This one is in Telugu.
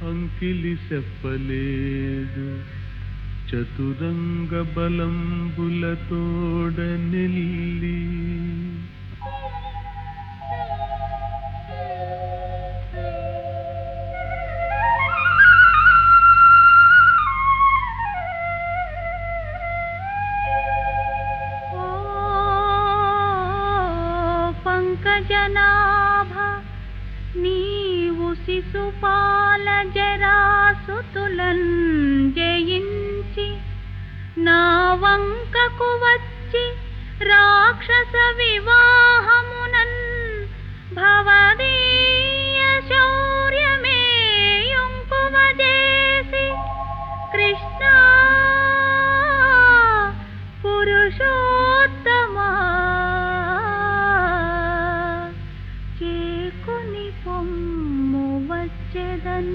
అంకిలి చెప్పలేదు చతురంగ బలంబులతోడ నెల్లి ఓ పంకజనాభ నీవు శిశుపాల జరాసుతులన్ జయించి నా వంకకు వచ్చి రాక్షస వివాహమునన్ భవదీయ శౌర్యమే యొంకువజేసి కృష్ణ పురుషోత్తమా చేకుని పొమ్ము వచ్చెదన్